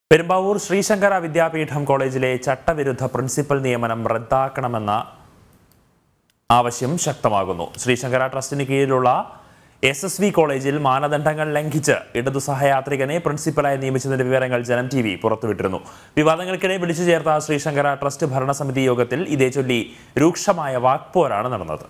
പെരുമ്പാവൂർ ശ്രീശങ്കര വിദ്യാപീഠം കോളേജിലെ ചട്ടവിരുദ്ധ പ്രിൻസിപ്പൽ നിയമനം റദ്ദാക്കണമെന്ന ആവശ്യം ശക്തമാകുന്നു ശ്രീശങ്കര ട്രസ്റ്റിന് കീഴിലുള്ള എസ് എസ് വി കോളേജിൽ മാനദണ്ഡങ്ങൾ ലംഘിച്ച് ഇടതു സഹയാത്രികനെ പ്രിൻസിപ്പലായി നിയമിച്ചതിന്റെ വിവരങ്ങൾ ജനം ടി വി പുറത്തുവിട്ടിരുന്നു വിവാദങ്ങൾക്കിടെ വിളിച്ചു ചേർത്ത ശ്രീശങ്കര ട്രസ്റ്റ് ഭരണസമിതി യോഗത്തിൽ ഇതേ ചൊല്ലി രൂക്ഷമായ വാക്പോരാണ് നടന്നത്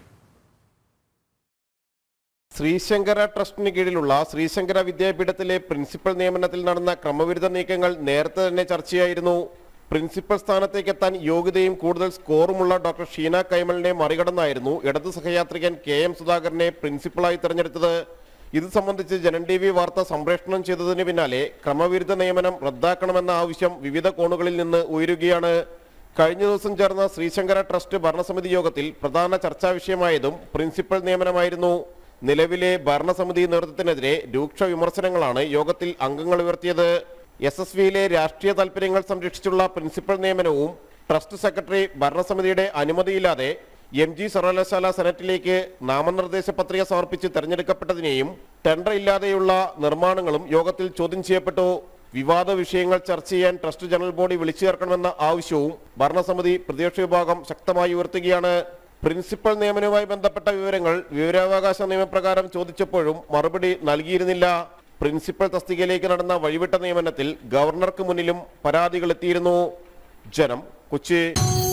ശ്രീശങ്കര ട്രസ്റ്റിന് കീഴിലുള്ള ശ്രീശങ്കര വിദ്യാപീഠത്തിലെ പ്രിൻസിപ്പൽ നിയമനത്തിൽ നടന്ന ക്രമവിരുദ്ധ നീക്കങ്ങൾ നേരത്തെ തന്നെ ചർച്ചയായിരുന്നു പ്രിൻസിപ്പൽ സ്ഥാനത്തേക്ക് എത്താൻ യോഗ്യതയും കൂടുതൽ സ്കോറുമുള്ള ഡോക്ടർ ഷീന കൈമലിനെ മറികടന്നായിരുന്നു ഇടതു സഹയാത്രികൻ കെ എം സുധാകരനെ പ്രിൻസിപ്പളായി തെരഞ്ഞെടുത്തത് ഇത് സംബന്ധിച്ച് ജനൻ ടി വി വാർത്ത സംപ്രേഷണം ചെയ്തതിന് പിന്നാലെ ക്രമവിരുദ്ധ നിയമനം റദ്ദാക്കണമെന്ന ആവശ്യം വിവിധ കോണുകളിൽ നിന്ന് ഉയരുകയാണ് കഴിഞ്ഞ ദിവസം ചേർന്ന ശ്രീശങ്കര ട്രസ്റ്റ് ഭരണസമിതി യോഗത്തിൽ പ്രധാന ചർച്ചാ വിഷയമായതും പ്രിൻസിപ്പൽ നിയമനമായിരുന്നു നിലവിലെ ഭരണസമിതി നേതൃത്വത്തിനെതിരെ രൂക്ഷ വിമർശനങ്ങളാണ് യോഗത്തിൽ അംഗങ്ങൾ ഉയർത്തിയത് എസ് എസ് വിയിലെ രാഷ്ട്രീയ താൽപര്യങ്ങൾ സംരക്ഷിച്ചുള്ള പ്രിൻസിപ്പൽ നിയമനവും ട്രസ്റ്റ് സെക്രട്ടറി ഭരണസമിതിയുടെ അനുമതിയില്ലാതെ എം ജി സർവകലാശാല സെനറ്റിലേക്ക് നാമനിർദ്ദേശ പത്രിക സമർപ്പിച്ച് തെരഞ്ഞെടുക്കപ്പെട്ടതിനെയും ടെൻഡർ ഇല്ലാതെയുള്ള നിർമ്മാണങ്ങളും യോഗത്തിൽ ചോദ്യം ചെയ്യപ്പെട്ടു വിവാദ വിഷയങ്ങൾ ചർച്ച ചെയ്യാൻ ട്രസ്റ്റ് ജനറൽ ബോഡി വിളിച്ചു ചേർക്കണമെന്ന ആവശ്യവും ഭരണസമിതി പ്രതിപക്ഷ വിഭാഗം ശക്തമായി ഉയർത്തുകയാണ് പ്രിൻസിപ്പൽ നിയമനവുമായി ബന്ധപ്പെട്ട വിവരങ്ങൾ വിവരാവകാശ നിയമപ്രകാരം ചോദിച്ചപ്പോഴും മറുപടി നൽകിയിരുന്നില്ല പ്രിൻസിപ്പൽ തസ്തികയിലേക്ക് നടന്ന വഴിവിട്ട നിയമനത്തിൽ ഗവർണർക്ക് മുന്നിലും പരാതികൾ എത്തിയിരുന്നു ജനം കൊച്ചി